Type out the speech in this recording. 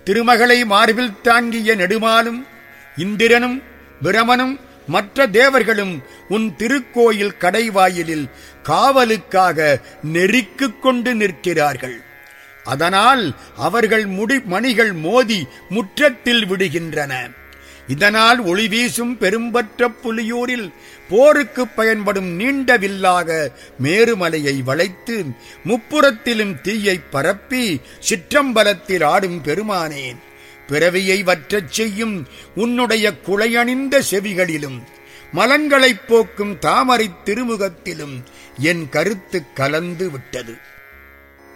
திருமகளை மார்பில் தாங்கிய நெடுமாலும் இந்திரனும் பிரமனும் மற்ற தேவர்களும் உன் திருக்கோயில் கடைவாயிலில் காவலுக்காக நெருக்கிக் கொண்டு நிற்கிறார்கள் அதனால் அவர்கள் முடி மணிகள் மோதி முற்றத்தில் விடுகின்றன இதனால் ஒளி வீசும் பெரும்பற்ற புலியூரில் போருக்கு பயன்படும் நீண்ட வில்லாக மேருமலையை வளைத்து முப்புறத்திலும் தீயை பரப்பி சிற்றம்பலத்தில் ஆடும் பெருமானேன் பிறவியை வற்றச் செய்யும் உன்னுடைய குளையணிந்த செவிகளிலும் மலன்களைப் போக்கும் தாமரைத் திருமுகத்திலும் என் கருத்து கலந்து விட்டது